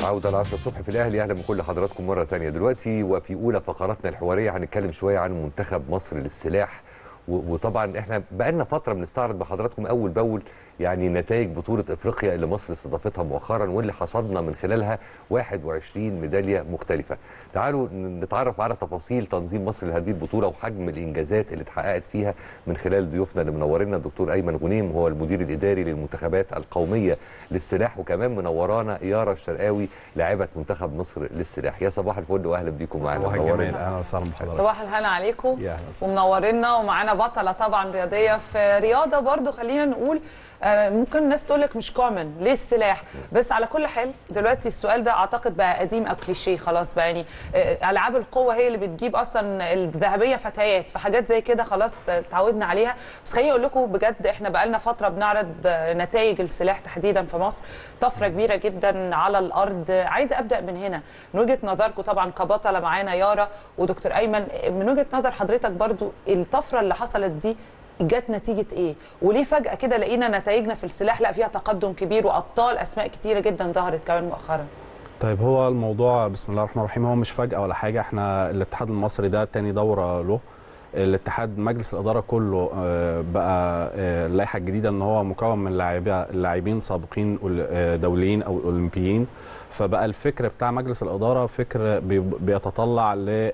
عودة العشرة الصبح في الأهلي أهلا بكل حضراتكم مرة ثانية دلوقتي وفي أولى فقراتنا الحوارية هنتكلم شوية عن منتخب مصر للسلاح و- وطبعا احنا بقالنا فترة بنستعرض بحضراتكم أول بأول يعني نتائج بطولة إفريقيا اللي مصر استضافتها مؤخرا واللي حصدنا من خلالها 21 ميدالية مختلفة تعالوا ن- نتعرف على تفاصيل تنظيم مصر لهذه البطولة وحجم الإنجازات اللي اتحققت فيها من خلال ضيوفنا اللي منورنا الدكتور أيمن غنيم هو المدير الإداري للمنتخبات القومية للسلاح وكمان منورانا يارا الشرقاوي لاعبة منتخب مصر للسلاح يا صباح الفل وأهلا بيكم معانا صباح منورنا. الجمال اهلا وسهلا بحضرتك صباح الهنا عليكم يا أهلا وسهلا. ومنورنا ومعانا بطله طبعا رياضيه في رياضه برضو خلينا نقول آه، ممكن الناس تقول لك مش كومن ليه السلاح بس على كل حال دلوقتي السؤال ده اعتقد بقى قديم او كليشيه خلاص بقى يعني آه، العاب القوه هي اللي بتجيب اصلا الذهبيه فتيات فحاجات زي كده خلاص اتعودنا عليها بس خليني اقول لكم بجد احنا بقى لنا فتره بنعرض آه، نتائج السلاح تحديدا في مصر طفره كبيره جدا على الارض آه، عايزه ابدا من هنا من وجهه نظركم طبعا كبطله معانا يارا ودكتور ايمن من وجهه نظر حضرتك برضو الطفره اللي حصلت دي جت نتيجه ايه وليه فجاه كده لقينا نتائجنا في السلاح لا فيها تقدم كبير وابطال اسماء كتيره جدا ظهرت كمان مؤخرا طيب هو الموضوع بسم الله الرحمن الرحيم هو مش فجأة ولا حاجة احنا الاتحاد المصري ده تاني دورة له الاتحاد مجلس الإدارة كله آه، بقى آه، اللائحة الجديدة ان هو مكون من لاعبين لاعبين سابقين أول- آه، دوليين او اولمبيين فبقى الفكر بتاع مجلس الإدارة فكر بي- بيتطلع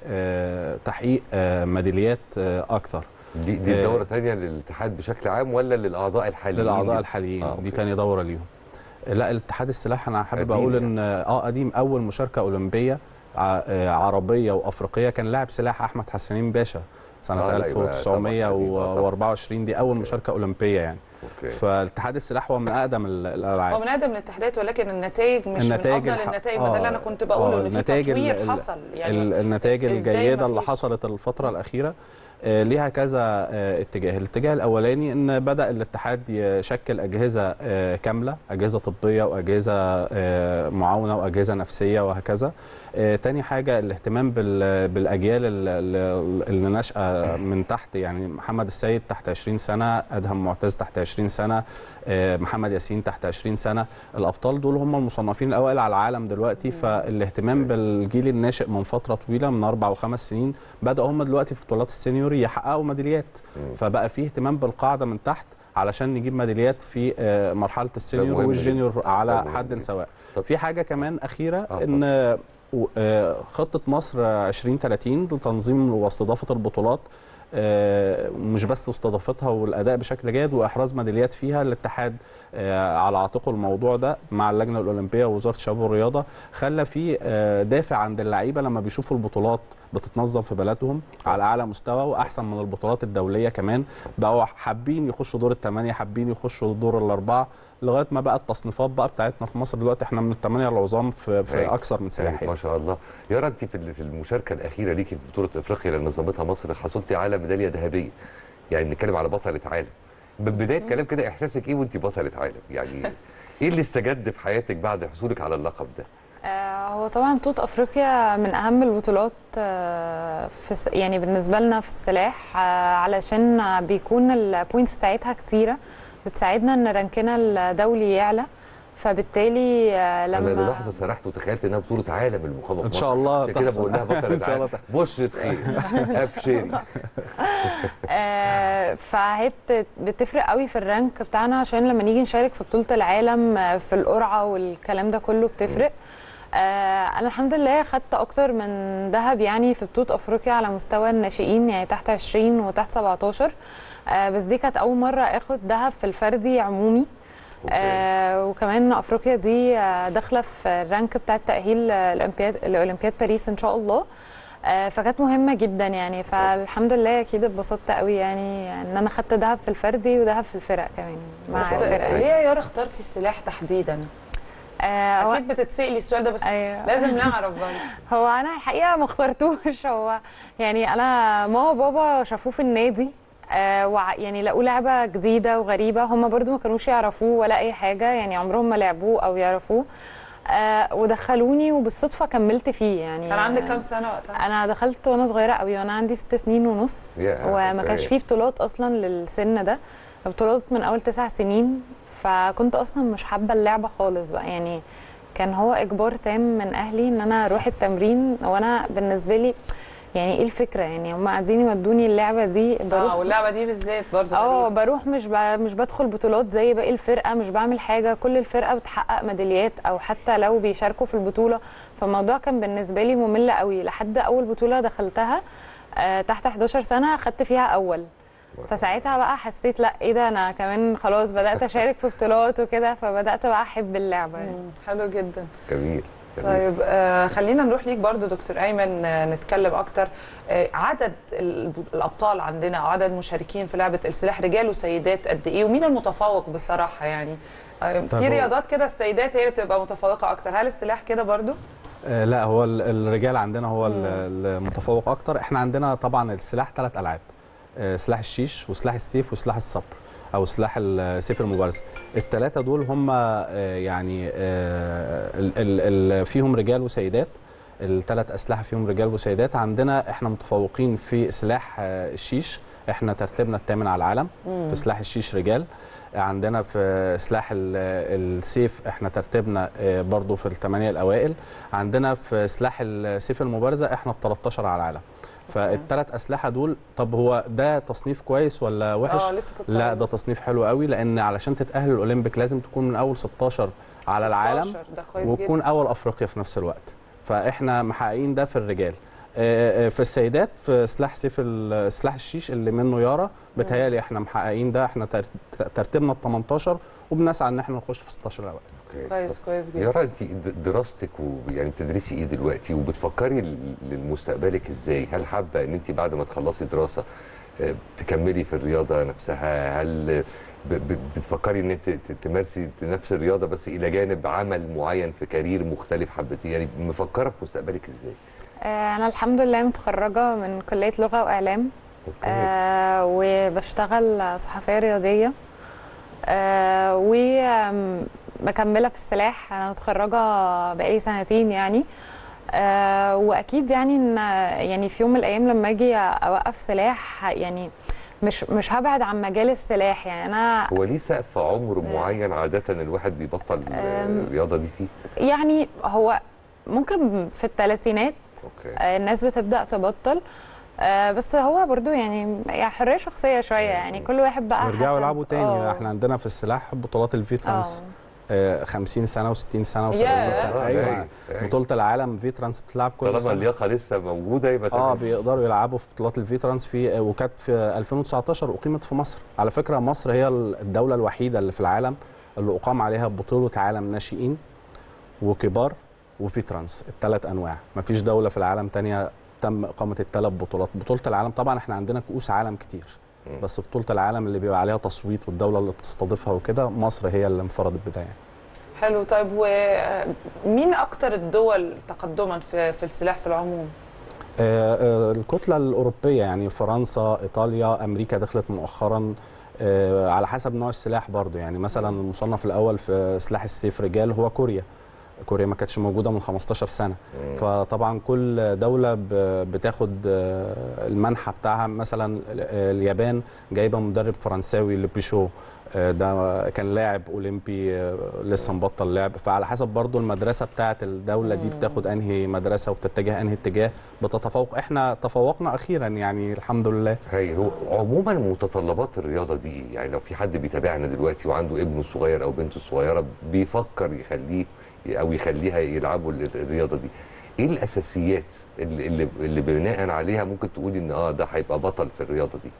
لتحقيق ميداليات آه، اكتر دي دي آه، الدورة تانية للاتحاد بشكل عام ولا للأعضاء الحاليين؟ للاعضاء الحاليين آه، آه دي أوكي. تاني دوره ليهم لا الاتحاد السلاح انا حابب قديم اقول ان اه قديم اول مشاركه اولمبيه ع- آه، عربيه وافريقيه كان لاعب سلاح احمد حسنين باشا سنه آه، لا، يبقى طبعاً قديم. آه، طبعاً. 1924 دي اول مشاركه اولمبيه يعني اوكي فالاتحاد السلاح هو من اقدم ال- هو الالعاب من ادم الاتحادات ولكن النتائج مش النتائج من افضل الح- النتائج آه، وده اللي انا كنت بقوله آه، ان في النتائج ال- تطوير ال- حصل ال- يعني النتائج إزاي الجيده اللي مفيش؟ حصلت الفتره الاخيره آه، ليها كذا آه، اتجاه الاتجاه الاولاني ان بدا الاتحاد يشكل اجهزه آه، كامله اجهزه طبيه واجهزه آه، معاونه واجهزه نفسيه وهكذا آه، تاني حاجه الاهتمام بال- بالاجيال ال- ال- اللي ناشئه من تحت يعني محمد السيد تحت 20 سنه ادهم معتز تحت 20 سنه آه، محمد ياسين تحت 20 سنه الابطال دول هم المصنفين الاوائل على العالم دلوقتي فالاهتمام بالجيل الناشئ من فتره طويله من اربع وخمس سنين بداوا هم دلوقتي في بطولات السينيور يحققوا ميداليات مم. فبقى فيه اهتمام بالقاعده من تحت علشان نجيب ميداليات في آه، مرحله السينيور مهم والجونيور جداً. على ده مهم حد جداً. سواء طب- في حاجه كمان اخيره آه، ان و- آه، خطه مصر 2030 لتنظيم واستضافه البطولات آه، مش بس استضافتها والاداء بشكل جيد واحراز ميداليات فيها الاتحاد آه، على عاتقه الموضوع ده مع اللجنه الاولمبيه ووزاره الشباب والرياضه خلى في آه، دافع عند اللعيبه لما بيشوفوا البطولات بتتنظم في بلدهم على اعلى مستوى واحسن من البطولات الدوليه كمان بقوا حابين يخشوا دور الثمانيه حابين يخشوا دور الاربعه لغايه ما بقى التصنيفات بقى بتاعتنا في مصر دلوقتي احنا من الثمانيه العظام في, في هايل. اكثر من هايل، سلاحيه ما شاء الله يارا انت في ال- في المشاركه الاخيره ليكي في بطوله افريقيا اللي نظمتها مصر حصلتي على ميداليه ذهبيه يعني بنتكلم على بطله عالم من بدايه كلام كده احساسك ايه وانت بطله عالم يعني ايه اللي استجد في حياتك بعد حصولك على اللقب ده آه، هو طبعا بطولة أفريقيا من أهم البطولات آه، في الس- يعني بالنسبة لنا في السلاح آه، علشان آه، بيكون البوينتس بتاعتها كتيرة بتساعدنا إن رانكنا الدولي يعلى فبالتالي آه، انا لما للحظه سرحت وتخيلت انها بطوله عالم المقاومه في إن شاء مصر. الله عشان كده تحصل. بقول لها بطله إن شاء الله عالم بشرة خير ابشري آه، فهي بت- بتفرق قوي في الرانك بتاعنا عشان لما نيجي نشارك في بطولة العالم آه، في القرعة والكلام ده كله بتفرق آه، انا الحمد لله خدت اكتر من ذهب يعني في بطولة افريقيا على مستوى الناشئين يعني تحت 20 وتحت 17 آه، بس دي كانت اول مرة اخد ذهب في الفردي عمومي أوكي. آه وكمان افريقيا دي آه داخله في الرانك بتاع التاهيل آه، الاولمبياد لاولمبياد باريس ان شاء الله آه فكانت مهمه جدا يعني فالحمد لله اكيد اتبسطت قوي يعني ان انا خدت ذهب في الفردي وذهب في الفرق كمان مع ما شاء بس الله. الفرق ليه يا يارا اخترتي السلاح تحديدا آه هو- اكيد بتتسالي السؤال ده بس أيوة. لازم نعرف برضه هو انا الحقيقه ما اخترتوش هو يعني انا ماما وبابا شافوه في النادي آه وع- يعني لقوا لعبه جديده وغريبه هم برضو ما كانوش يعرفوه ولا اي حاجه يعني عمرهم ما لعبوه او يعرفوه آه ودخلوني وبالصدفه كملت فيه يعني كان عندك كام سنه وقتها؟ انا دخلت وانا صغيره قوي وانا عندي ست سنين ونص يا، وما أوكي. كانش فيه بطولات اصلا للسن ده بطولات من اول تسع سنين فكنت اصلا مش حابه اللعبه خالص بقى يعني كان هو اجبار تام من اهلي ان انا اروح التمرين وانا بالنسبه لي يعني ايه الفكره يعني هم قاعدين يودوني اللعبه دي بروح اه واللعبه دي بالذات برضو اه غريبة. بروح مش ب... مش بدخل بطولات زي باقي الفرقه مش بعمل حاجه كل الفرقه بتحقق ميداليات او حتى لو بيشاركوا في البطوله فالموضوع كان بالنسبه لي ممل قوي لحد اول بطوله دخلتها آه تحت 11 سنه خدت فيها اول فساعتها بقى حسيت لا ايه ده انا كمان خلاص بدات اشارك في بطولات وكده فبدات بقى احب اللعبه يعني. مم، حلو جدا جميل جميل. طيب آه خلينا نروح ليك برضو دكتور ايمن آه نتكلم اكتر آه عدد ال- الابطال عندنا او عدد المشاركين في لعبه السلاح رجال وسيدات قد ايه ومين المتفوق بصراحه يعني آه طيب في هو- رياضات كده السيدات هي اللي بتبقى متفوقه اكتر هل السلاح كده برضو آه، لا هو ال- الرجال عندنا هو ال- المتفوق اكتر احنا عندنا طبعا السلاح ثلاث العاب آه، سلاح الشيش وسلاح السيف وسلاح الصبر او سلاح السيف المبارزه الثلاثه دول هم آه، يعني آه، ال- ال- ال- فيهم رجال وسيدات الثلاث اسلحه فيهم رجال وسيدات عندنا احنا متفوقين في سلاح آه، الشيش احنا ترتيبنا الثامن على العالم في سلاح الشيش رجال عندنا في سلاح ال- السيف احنا ترتيبنا آه، برضو في الثمانيه الاوائل عندنا في سلاح السيف المبارزه احنا ال 13 على العالم فالثلاث اسلحه دول طب هو ده تصنيف كويس ولا وحش اه لسه كنت لا هقول. ده تصنيف حلو قوي لان علشان تتاهل الاولمبيك لازم تكون من اول 16 على العالم 16 ده كويس وتكون جدا اول افريقيا في نفس الوقت فاحنا محققين ده في الرجال آه، آه، في السيدات في سلاح سيف ال- سلاح الشيش اللي منه يارا بتهيألي احنا محققين ده احنا تر- ترتيبنا ال 18 وبنسعى ان احنا نخش في 16 الاوائل أوكي. كويس كويس جدا يارا انت د- دراستك ويعني بتدرسي ايه دلوقتي وبتفكري ل- لمستقبلك ازاي؟ هل حابه ان انت بعد ما تخلصي دراسه آه، تكملي في الرياضه نفسها؟ هل ب- ب- بتفكري ان انت ت- تمارسي نفس الرياضه بس الى جانب عمل معين في كارير مختلف حبتين يعني مفكره في مستقبلك ازاي؟ آه انا الحمد لله متخرجه من كليه لغه واعلام اوكي آه وبشتغل صحفيه رياضيه آه ومكمله في السلاح انا متخرجه بقالي سنتين يعني آه واكيد يعني ان يعني في يوم من الايام لما اجي اوقف سلاح يعني مش مش هبعد عن مجال السلاح يعني انا هو ليه سقف عمر معين عاده الواحد بيبطل أم. الرياضه دي فيه؟ يعني هو ممكن في الثلاثينات اوكي آه، الناس بتبدا تبطل آه، بس هو برضو يعني يعني حريه شخصيه شويه يعني كل واحد بقى نرجعوا حسب- يلعبوا تاني آه. احنا عندنا في السلاح بطولات الفيترانس اه آه، 50 سنه و60 سنه و70 ياه. سنه آه، ايوه أيوة، أيوة. بطوله العالم فيترانس بتلعب كل طالما سنه اللياقه لسه موجوده يبقى اه تمام. بيقدروا يلعبوا في بطولات الفيترانس في وكانت في 2019 اقيمت في مصر على فكره مصر هي الدوله الوحيده اللي في العالم اللي اقام عليها بطوله عالم ناشئين وكبار وفيترانس الثلاث انواع مفيش دوله في العالم تانية تم اقامه الثلاث بطولات بطوله العالم طبعا احنا عندنا كؤوس عالم كتير مم. بس بطوله العالم اللي بيبقى عليها تصويت والدوله اللي بتستضيفها وكده مصر هي اللي انفردت بده يعني حلو طيب ومين اكتر الدول تقدما في في السلاح في العموم آه، آه، الكتلة الأوروبية يعني فرنسا إيطاليا أمريكا دخلت مؤخرا آه، على حسب نوع السلاح برضو يعني مثلا المصنف الأول في سلاح السيف رجال هو كوريا كوريا ما كانتش موجودة من 15 سنة مم. فطبعا كل دولة ب- بتاخد آه، المنحة بتاعها مثلا آه، اليابان جايبة مدرب فرنساوي لبيشو آه، ده كان لاعب اولمبي آه، لسه مبطل لعب فعلى حسب برضو المدرسه بتاعه الدوله دي بتاخد انهي مدرسه وبتتجه انهي اتجاه بتتفوق احنا تفوقنا اخيرا يعني الحمد لله هي هو عموما متطلبات الرياضه دي إيه؟ يعني لو في حد بيتابعنا دلوقتي وعنده ابنه صغير او بنته صغيره بيفكر يخليه او يخليها يلعبوا ال- الرياضه دي ايه الاساسيات اللي اللي, اللي بناء عليها ممكن تقولي ان اه ده هيبقى بطل في الرياضه دي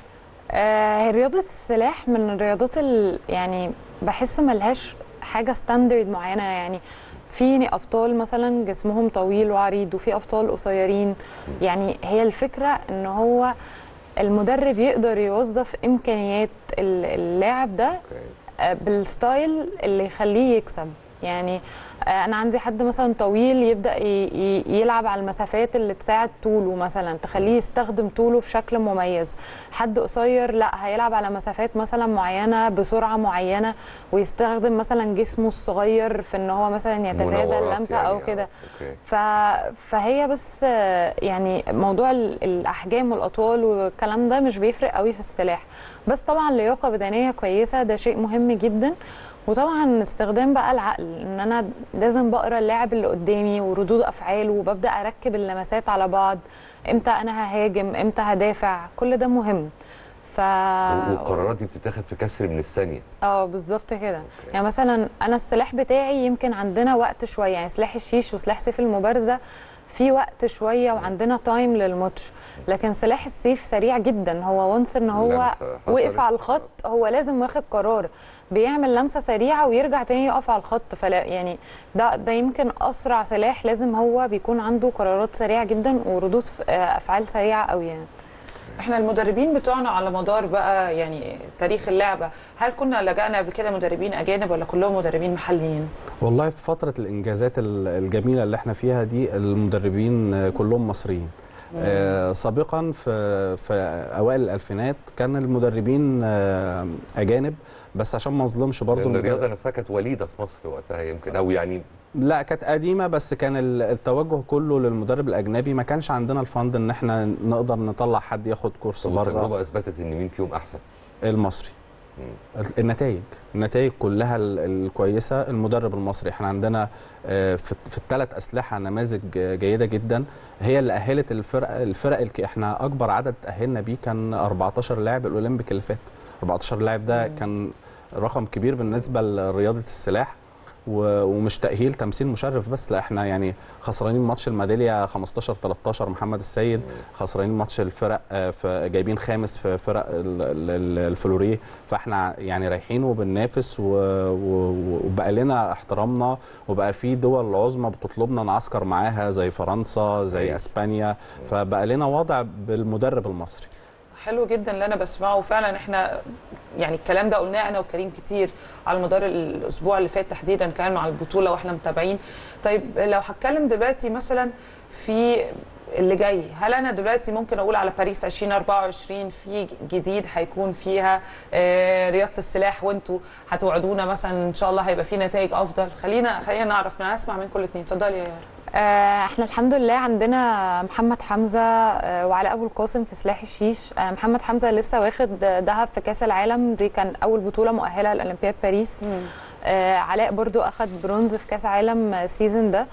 آه، هي رياضة السلاح من الرياضات ال- يعني بحس ملهاش حاجة ستاندرد معينة يعني في ابطال مثلا جسمهم طويل وعريض وفي ابطال قصيرين يعني هي الفكرة ان هو المدرب يقدر يوظف امكانيات ال- اللاعب ده اوكي آه، بالستايل اللي يخليه يكسب يعني آه، انا عندي حد مثلا طويل يبدا ي- ي- يلعب على المسافات اللي تساعد طوله مثلا تخليه يستخدم طوله بشكل مميز حد قصير لا هيلعب على مسافات مثلا معينه بسرعه معينه ويستخدم مثلا جسمه الصغير في ان هو مثلا يتفادى مناورات اللمسه يعني، او آه، كده اوكي ف... فهي بس آه، يعني موضوع ال- الاحجام والاطوال والكلام ده مش بيفرق قوي في السلاح بس طبعا لياقه بدنيه كويسه ده شيء مهم جدا وطبعا استخدام بقى العقل ان انا لازم بقرا اللاعب اللي قدامي وردود افعاله وببدا اركب اللمسات على بعض امتى انا ههاجم امتى هدافع كل ده مهم ف والقرارات دي بتتاخد في كسر من الثانيه اه بالظبط كده يعني مثلا انا السلاح بتاعي يمكن عندنا وقت شويه يعني سلاح الشيش وسلاح سيف المبارزه في وقت شويه وعندنا تايم للماتش لكن سلاح السيف سريع جدا هو وانس ان هو لمسة وقف حصلت. على الخط هو لازم واخد قرار بيعمل لمسه سريعه ويرجع تاني يقف على الخط فلا يعني ده ده يمكن اسرع سلاح لازم هو بيكون عنده قرارات سريعه جدا وردود ف- آه، افعال سريعه قوي يعني احنا المدربين بتوعنا على مدار بقى يعني تاريخ اللعبه هل كنا لجأنا قبل كده مدربين اجانب ولا كلهم مدربين محليين والله في فترة الإنجازات ال- الجميلة اللي احنا فيها دي المدربين آه، كلهم مصريين آه سابقا في في اوائل الالفينات كان المدربين آه اجانب بس عشان ما اظلمش برضو لان المدرب- الرياضه نفسها كانت وليده في مصر وقتها يمكن او يعني لا كانت قديمه بس كان ال- التوجه كله للمدرب الاجنبي ما كانش عندنا الفند ان احنا نقدر نطلع حد ياخد كورس بره التجربه اثبتت ان مين فيهم احسن المصري النتائج النتائج كلها ال- الكويسه المدرب المصري احنا عندنا آه، في في الثلاث اسلحه نماذج آه، جيده جدا هي اللي اهلت الفرق الفرق الك- احنا اكبر عدد تاهلنا بيه كان 14 لاعب الاولمبيك اللي فات 14 لاعب ده كان رقم كبير بالنسبه لرياضه السلاح و- ومش تاهيل تمثيل مشرف بس لا احنا يعني خسرانين ماتش الميداليه 15 13 محمد السيد خسرانين ماتش الفرق آه، في جايبين خامس في فرق ال- ال- ال- الفلوريه فاحنا يعني رايحين وبننافس و- و- وبقى لنا احترامنا وبقى في دول عظمى بتطلبنا نعسكر معاها زي فرنسا زي أيوة. اسبانيا فبقى لنا وضع بالمدرب المصري حلو جدا اللي انا بسمعه فعلا احنا يعني الكلام ده قلناه انا وكريم كتير على مدار الاسبوع اللي فات تحديدا كان مع البطوله واحنا متابعين طيب لو هتكلم دلوقتي مثلا في اللي جاي هل انا دلوقتي ممكن اقول على باريس 2024 في جديد هيكون فيها آه، رياضه السلاح وانتوا هتوعدونا مثلا ان شاء الله هيبقى في نتائج افضل خلينا خلينا نعرف انا هسمع من كل اتنين اتفضلي يا يارا آه، احنا الحمد لله عندنا محمد حمزه آه، وعلاء ابو القاسم في سلاح الشيش آه، محمد حمزه لسه واخد آه، ذهب في كاس العالم دي كان اول بطوله مؤهله لاولمبياد باريس آه، علاء برضو اخد برونز في كاس عالم آه، سيزون ده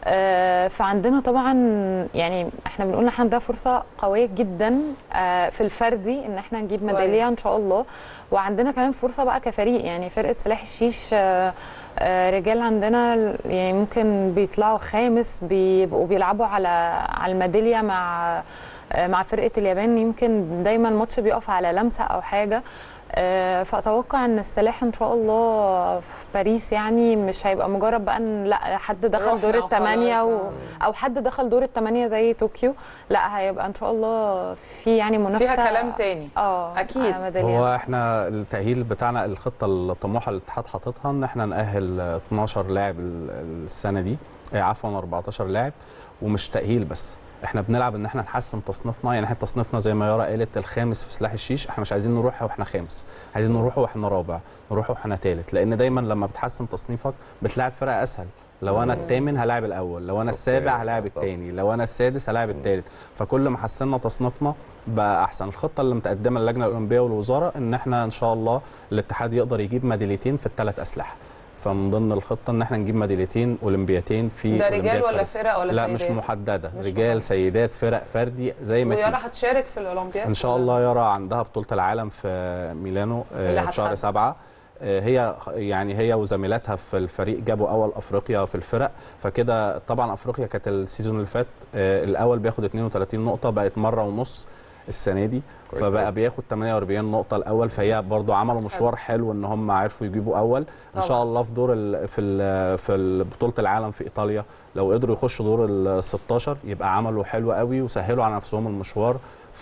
آه، فعندنا طبعا يعني احنا بنقول ان احنا عندنا فرصه قويه جدا آه، في الفردي ان احنا نجيب ميداليه كويس. ان شاء الله وعندنا كمان فرصه بقى كفريق يعني فرقه سلاح الشيش آه، آه، رجال عندنا يعني ممكن بيطلعوا خامس بيبقوا بيلعبوا على على الميداليه مع آه، مع فرقه اليابان يمكن دايما الماتش بيقف على لمسه او حاجه آه، فاتوقع ان السلاح ان شاء الله في باريس يعني مش هيبقى مجرد بقى ان لا حد دخل رحنا دور الثمانيه وخلاص، و... او حد دخل دور الثمانيه زي طوكيو لا هيبقى ان شاء الله في يعني منافسه فيها كلام تاني اه أكيد. على ميداليات. هو احنا التأهيل بتاعنا الخطة الطموحة اللي الاتحاد حاططها ان احنا نأهل 12 لاعب ال- السنة دي آه، عفوا 14 لاعب ومش تأهيل بس احنا بنلعب ان احنا نحسن تصنيفنا يعني احنا تصنيفنا زي ما يارا قالت الخامس في سلاح الشيش احنا مش عايزين نروح واحنا خامس عايزين نروح واحنا رابع نروح واحنا ثالث لان دايما لما بتحسن تصنيفك بتلاعب فرق اسهل لو انا الثامن هلاعب الاول لو انا السابع هلاعب طبعا. الثاني لو انا السادس هلاعب الثالث فكل ما حسنا تصنيفنا بقى احسن الخطه اللي متقدمه للجنه الاولمبيه والوزاره ان احنا ان شاء الله الاتحاد يقدر يجيب ميداليتين في الثلاث اسلحه فمن ضمن الخطه ان احنا نجيب ميداليتين اولمبياتين في ده رجال أولمبياد ولا باريس. فرق ولا لا مش سيدات؟ محدده مش رجال محددة. سيدات فرق فردي زي ما ويارا تيجي هتشارك في الاولمبياد ان شاء الله يارا عندها بطوله العالم في ميلانو آه، اللي في شهر هتحدد. سبعة آه، هي يعني هي وزميلاتها في الفريق جابوا اول افريقيا في الفرق فكده طبعا افريقيا كانت السيزون اللي فات آه، الاول بياخد 32 نقطه بقت مره ونص السنه دي كويس فبقى أوي. بياخد 48 نقطه الاول فهي برضو عملوا مشوار حلو ان هم عرفوا يجيبوا اول ان طبعاً. شاء الله في دور ال في ال في بطوله العالم في ايطاليا لو قدروا يخشوا دور ال 16 يبقى عملوا حلو قوي وسهلوا على نفسهم المشوار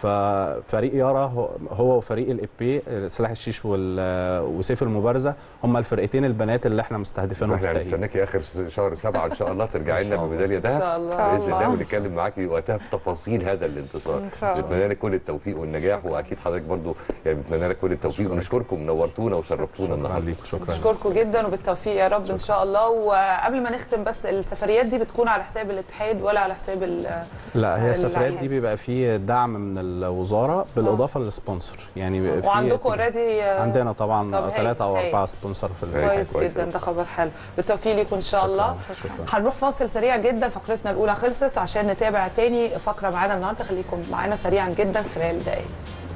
ففريق يارا هو- هو وفريق الابي سلاح الشيش وال- وسيف المبارزه هم الفرقتين البنات اللي احنا مستهدفينهم في احنا التأهيل هنستناكي اخر شهر سبعه ان شاء الله ترجعي إن لنا شاء الله. بميداليه ان ذهب شاء الله إن شاء باذن الله الله. ونتكلم معاكي وقتها في تفاصيل هذا الانتصار إن شاء الله. نتمنى لك كل التوفيق والنجاح واكيد حضرتك برضو يعني بتمنى لك كل التوفيق ونشكركم نورتونا وشرفتونا شكرا النهارده ليك شكرا بشكركم جدا وبالتوفيق يا رب ان شاء الله وقبل ما نختم بس السفريات دي بتكون على حساب الاتحاد ولا على حساب ال- لا هي السفريات العيال. دي بيبقى فيه دعم من الوزاره بالاضافه للسبونسر يعني في وعندكم اوريدي عندنا طبعا طب هايل، ثلاثه او هايل. اربعه سبونسر في ال- كويس كويس جدا أوي. ده خبر حلو بالتوفيق ليكم ان شاء الله شكرا هنروح فاصل سريع جدا فقرتنا الاولى خلصت عشان نتابع تاني فقره معانا النهارده خليكم معانا سريعا جدا خلال دقائق